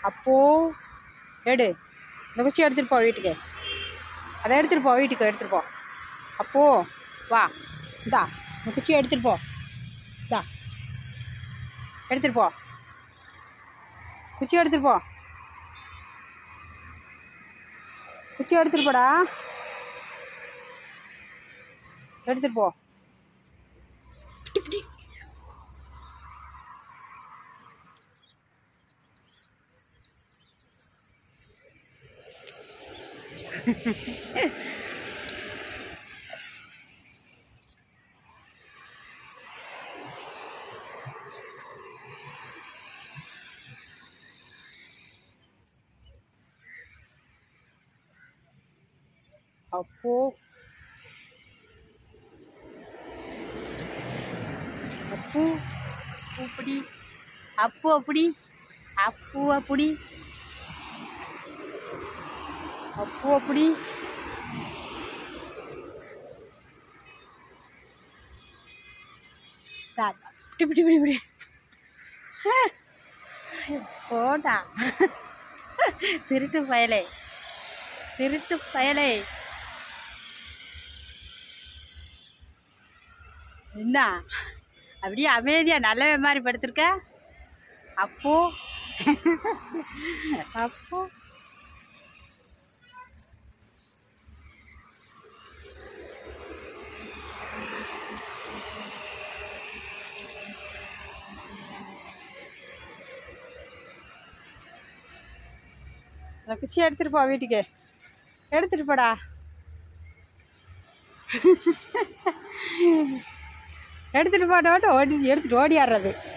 அப்போ எடு இந்த குச்சி எடுத்துகிட்டு போ வீட்டுக்கு அதை எடுத்துகிட்டு போ வீட்டுக்கு எடுத்துகிட்டு போ அப்போ வா இந்தா இந்த குச்சியை எடுத்துகிட்டு போ இந்தா எடுத்துகிட்டு போ குச்சி எடுத்துகிட்டு போ குச்சி எடுத்துகிட்டு போடா எடுத்துகிட்டு போ அப்போ அப்பு அப்படி அப்பு அப்படி அப்பு அப்படி அப்பு அப்படி தாத்தா இப்படி இப்படி இப்படி போடா திருட்டு பயலே திருட்டு பயலே என்ன அப்படியே அமைதியா நல்லவே மாதிரி படுத்திருக்க அப்போ அப்போ அந்த குச்சி எடுத்துட்டு போ வீட்டுக்கு எடுத்துட்டு போடா எடுத்துட்டு போட்டோட்டு ஓடி எடுத்துட்டு ஓடியாடுறது